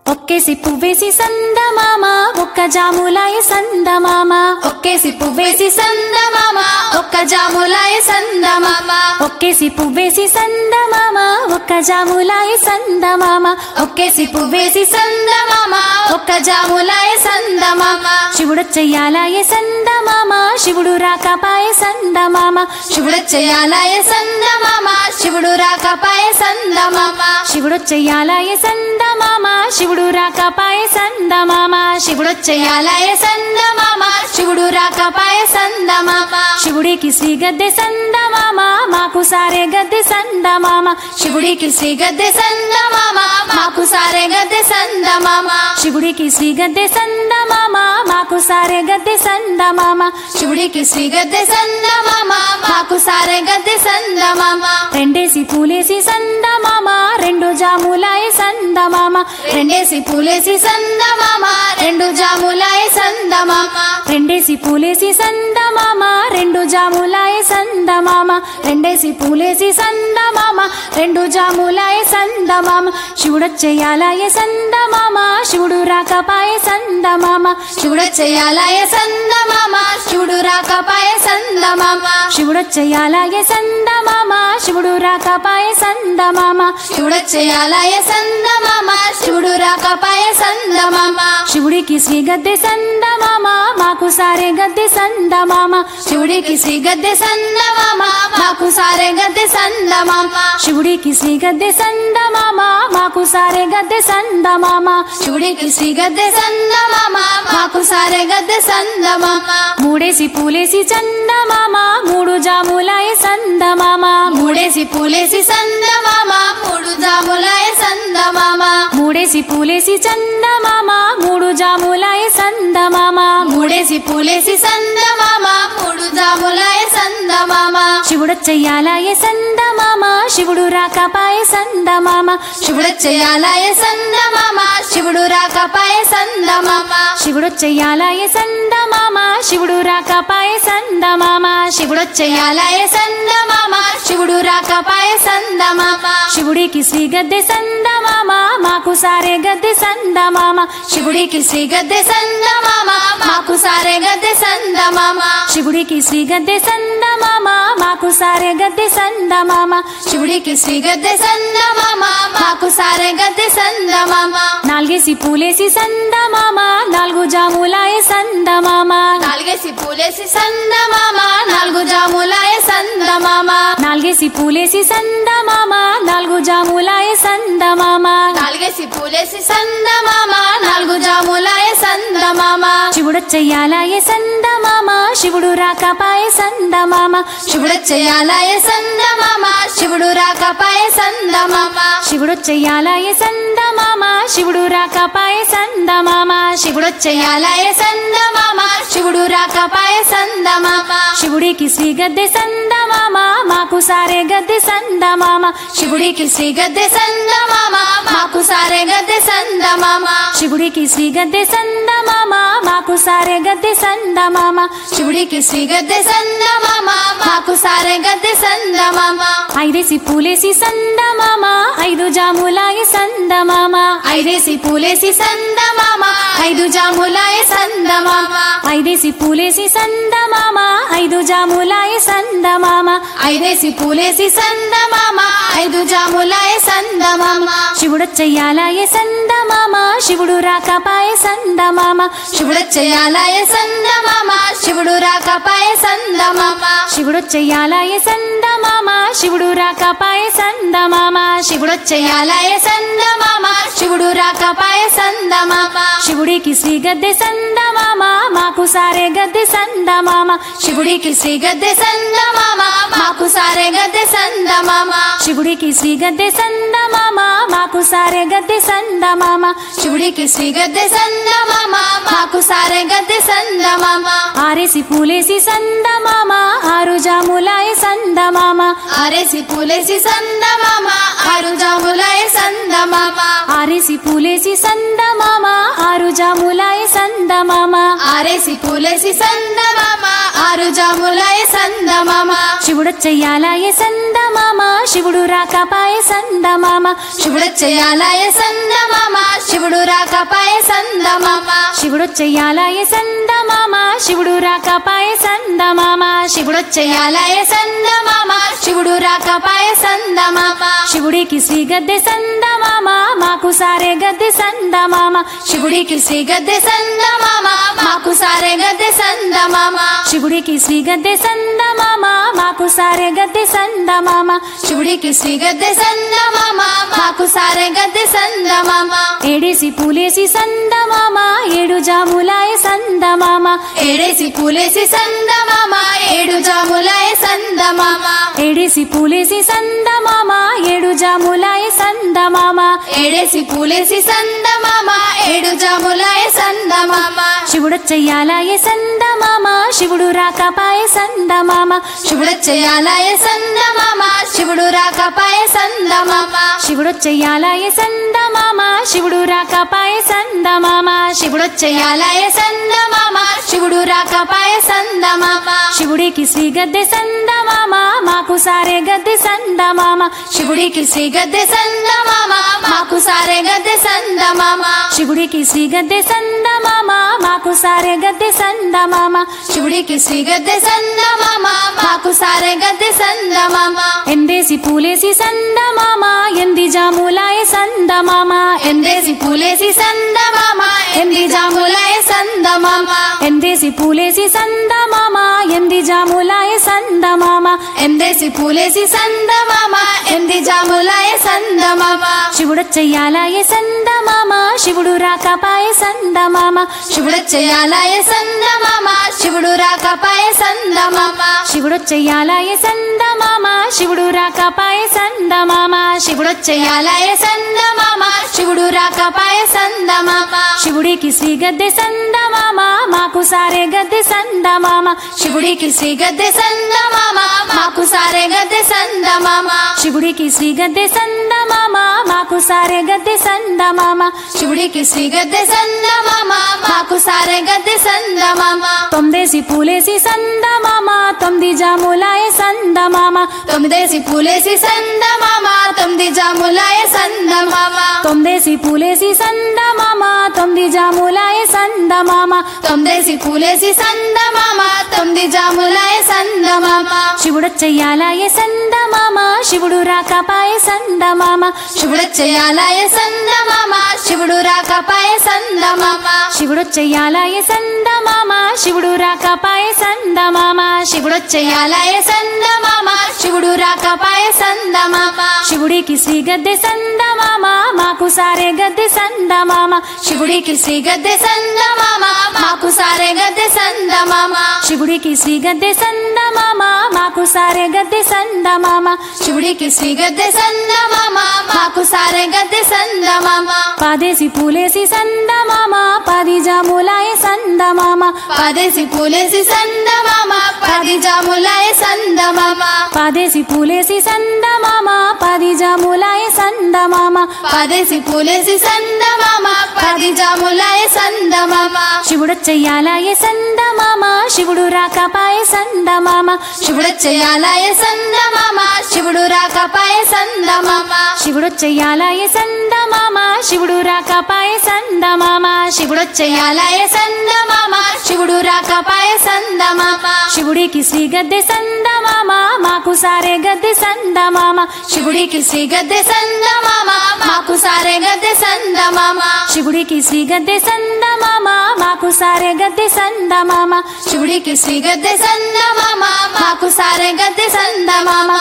ఒక్కేసి పువ్వేసి సందమామ ఒక్క జాములాయ సందమామ ఒక్కేసి పువ్వేసి సందమామ ఒక్క జాములాయ సందమామ ఒక్కేసి పువ్వేసి సందమామ ఒక్క జాములాయ సందమామ ఒక్కేసి పువ్వేసి సందమామ ఒక్క జాములాయ సందమామ శివుడు చెయ్యాలాయ సందమామ శివుడు రాకపాయ సందమామ శివుడు చెయ్యాలాయ సందమామ శివుడు రాకపాయ సందమామ శివుడు చెయ్యాలాయ సందమామ శివుడు రాకపాయ సందమామ శివుడు చెయ్యాలాయ సందమామ శివుడు రాకపాయ సందమామ శివుడికి శ్రీ గద్దె సందమామ మాకు సారే గద్దె సందమామ శివుడికి శ్రీ గద్దె సందమామ మాకు సారే గద్దె సందమామ శివుడికి శ్రీ గద్దె సందమామ మాకు సారే గద్దె సందమామ శివుడికి శ్రీ గద్దె సందమామ మాకు సారే గద్దె సందమామ రెండేసి పూలేసి సందమామ రెండు జాములాయ సందమామ రెండేసి పూలేసి సందమామ రెండు జాములాయ సందమామ రెండేసి పూలేసి సందమామ రెండు జాములాయ సందమామ రెండేసి పూలేసి సందమామ రెండు జాములాయ సందమామ శివుడు చెయ్యాలాయ సందమామ శివుడు రాకపాయ సందమామ శివుడు చెయ్యాలాయ సందమామ శివుడు రాకపాయ సందమామ శివుడు చెయ్యాలాయ సందమామ శివుడు రాకపాయ సందమామ శివుడు చెయ్యాలాయ సందమామ శివుడు రాకపాయ సందమామ శివుడికి శ్రీ గద్దె సందమామ మాకు సారే గద్దె సందమామ శివుడికి శ్రీ గద్దె సందమామ మాకు సారే గద్దె సందమామ శివుడికి శ్రీ గద్దె సందమామ మాకు సారే గద్దె సందమామ శివుడికి శ్రీ గద్దె సందమామ మాకు సారే గద్దె సందమామ మూడేసి పూలేసి చందమామ మూడు జాములాయ సందమామ మూడేసి పూలేసి సందమామ మూడు జాములాయ సందమామ మూడేసి పూలేసి చందమామ మూడు జాములాయ సందమామ మూడేసి పూలేసి సందమామ మూడు జాములాయ సందమామ శివుడు చెయ్యాలాయ సందమామ శివుడు రాకపాయ సందమామ శివుడు చెయ్యాలాయ సందమామ శివుడు రాకపాయ సందమామ శివుడు చెయ్యాలాయ సందమామ శివుడు రాకపాయ సందమామ శివుడు చెయ్యాలాయ సందమామ శివుడు రాకపాయ సందమామ శివుడికి శ్రీ గద్దె సందమామ మాకు సారే గద్దె సందమామ శివుడికి శ్రీ గద్దె సందమామ మాకు సారే గద్దె సందమామ శివుడికి శ్రీ గద్దె సందమామ మాకు సారే గద్దె సందమామ శివుడికి శ్రీ గద్దె సందమామ మాకు సారే గద్దె సందమామ నాలుగేసి పూలేసి సందమామ నాలుగు జాములాయ సందమామ నాలుగేసి పూలేసి సందమామ నాలుగు జాములాయ సందమామ నాలుగేసి పూలేసి సందమామ నాలుగు జాములాయ సందమామ నాలుగేసి పూలేసి సందమామ నాలుగు జాములాయ సందమామ శివుడు చెయ్యాలాయ సందమామ శివుడు రాకపాయ సందమామ శివుడు చెయ్యాలాయ సందమామ శివుడు రాకపాయ సందమామ శివుడు చెయ్యాలాయ సందమామ శివుడు రాకపాయ సందమామ శివుడు చెయ్యాలాయ సందమామ శివుడు రాకపాయ సందమామ శివుడికి శ్రీ గద్దె సందమామ మాకు సారే గద్దె సందమామ శివుడికి శ్రీ గద్దె సందమామ మాకు సారే గద్దె సందమామ శివుడికి శ్రీ గద్దె సందమామ మాకు సారే గద్దె సందమామ శివుడికి శ్రీ గద్దె సందమామ మాకు సారే గద్దె సందమామ ఐదేసి పూలేసి సందమామ ఐదు జాములాయ సందమామ ఐదేసి పూలేసి సందమామ ఐదు జాములాయ సందమామ ఐదేసి పూలేసి సందమామ ఐదు జాములాయ సందమామ ఐదేసి పూలేసి సందమామ ఐదు జాములాయ సందమామ శివుడు చెయ్యాలాయ సందమామ శివుడు రాకపాయ సందమామ శివుడు చెయ్యాలాయ సందమామ శివుడు రాకపాయ సందమామ శివుడు చెయ్యాలాయ సందమామ శివుడు రాకపాయ సందమామ శివుడు చెయ్యాలాయ సందమామ శివుడు రాకపాయ సందమామ శివుడికి శ్రీ గద్దె సందమామ మాకు సారే గద్దె సందమామ శివుడికి శ్రీ గద్దె సందమామ మాకు సారే గద్దె సందమామ శివుడికి శ్రీ గద్దె సందమామ మాకు సారే గద్దె సందమామ శివుడికి శ్రీ గద్దె సందమామ మాకు సారే గద్దె సందమామ ఆరేసి పూలేసి సందమామ ఆరు జాములాయ సందమామ ఆరేసి పూలేసి సందమామ ఆరు జాములాయ సందమామ ఆరేసి పూలేసి సందమామ ఆరు జాములాయ సందమామ ఆరేసి పూలేసి సందమామ ఆరు జాములాయ సందమామ శివుడు చెయ్యాలాయ సందమామ శివుడు శివుడు రాకపాయ సందమామ శివుడు చెయ్యాలాయ సందమామ శివుడు రాకపాయ సందమామ శివుడు చెయ్యాలాయ సందమామ శివుడు రాకపాయ సందమామ శివుడు చెయ్యాలాయ సందమామ శివుడు రాకపాయ సందమామ శివుడికి శ్రీ గద్దె సందమామ మాకు సారే గద్దె సందమామ శివుడికి శ్రీ గద్దె సందమామ మాకు సారే గద్దె సందమామ శివుడికి శ్రీ గద్దె సందమామ మాకు సారే గద్దె సందమామ శివుడికి శ్రీ గద్దె సందమామ మాకు సారే గద్దె సందమామ ఏడేసి పూలేసి సందమామ ఏడు జాములాయ సందమామ ఏడేసి పూలేసి సందమామ ఏడు జాములాయ సందమామ ఏడేసి పూలేసి సందమామ ఏడు జాములాయ సందమామ ఏడేసి పూలేసి సందమామ ఏడు జాములాయ సందమామ శివుడు చెయ్యాలాయ సందమామ శివుడు రాకపాయ సందమామ శివుడు చెయ్యాలాయ సందమామ శివుడు రాకపాయ సందమామ శివుడు చెయ్యాలాయ సందమామ శివుడు రాకపాయ సందమామ శివుడు చెయ్యాలాయ సందమామ శివుడు రాకపాయ సందమామ శివుడికి శ్రీ గద్దె సందమామ మాకు సారే గద్దె సందమామ శివుడికి శ్రీ గద్దె సందమామ మాకు సారే గద్దె సందమామ శివుడికి శ్రీ గద్దె సందమామ మాకు సారే గద్దె సందమామ శివుడికి శ్రీ గద్దె సందమామ మాకు సారే గద్దె సందమామ ఎందేసి పూలేసి సందమామ ఎంది జాములాయ సందమామ ఎందేసి పూలేసి సందమామ ఎంది జాములాయ సందమామ ఎందేసి పూలేసి సందమామ ఎంది జాములాయ సందమామ ఎందేసి పూలేసి సందమామ ఎంది జాములాయ సందమామ శివుడు చెయ్యాలాయ సందమామ శివుడు రాకపాయ సందమామ శివుడు చెయ్యాలాయ సందమామ శివుడు రాకపాయ సందమామ శివుడు చెయ్యాలాయ సందమామ శివుడు రాకపాయ సందమామ శివుడు చెయ్యాలాయ సందమామ శివుడు రాకపాయ సందమామ శివుడికి శ్రీ గద్దె సందమామ మాకు సారే గద్దె సందమామ శివుడికి శ్రీ గద్దె సందమామ మాకు సారే గద్దె సందమామ శివుడికి శ్రీ గద్దె సందమామ మాకు సారే గద్దె సందమామ శివుడికి శ్రీ గద్దె సందమామ మాకు సారే గద్దె సందమామ తొమ్మిదేసి పూలేసి సందమామ తొమ్మిది జాములాయ సందమామ తొమ్మిదేసి పూలేసి సందమామ తొమ్మిది జాములాయ సందమామ తొమ్మిదేసి పూలేసి సందమామ తొమ్మిది జాములాయ సందమామ తొమ్మిదేసి పూలేసి సందమామ తొమ్మిది జాములాయ సందమామ శివుడు చెయ్యాలాయ సందమామ శివుడు రాకపాయ సందమామ శివుడు చెయ్యాలాయ సందమామ శివుడు రాకపాయ సందమామ శివుడు చెయ్యాలాయ సందమామ శివుడు రాకపాయ సందమామ శివుడు చెయ్యాలాయ సందమామ శివుడు రాకపాయ సందమామ శివుడికి శ్రీ గద్దె సందమామ మాకు సారే గద్దె సందమామ శివుడికి శ్రీ గద్దె సందమామ మాకు సారే గద్దె సందమామ శివుడికి శ్రీ గద్దె సందమామ మాకు సారే గద్దె సందమామ శివుడికి శ్రీ గద్దె సందమామ మాకు సారే గద్దె సందమామ పాదేసి పూలేసి సందమామ పది జాములాయ సందమామ పదేసి పూలేసి సందమామ పది జాములాయ సందమామ పాదేసి పూలేసి సందమామ పది జాములాయ సందమామ పదేసి పూలేసి సందమామ పది జాములాయ సందమామ శివుడు చెయ్యాలాయ సందమామ శివుడు రాకపాయ సందమామ శివుడు చెయ్యాలాయ సందమామ శివుడు రాకపాయ సందమామ శివుడు చెయ్యాలాయ సందమామ శివుడు రాకపాయ సందమామ శివుడు చెయ్యాలాయ సందమామ శివుడు రాకపాయ సందమామ శివుడికి శ్రీ గద్దె సందమామ మాకు సారే గద్దె సందమామ శివుడికి శ్రీ గద్దె సందమామ మాకు సారే గద్దె సందమామ శివుడికి శ్రీ గద్దె సందమామ మాకు సారే గద్దె సందమామ శివుడికి శ్రీ గద్దె సందమామ మాకు సారే గద్దె సందమామ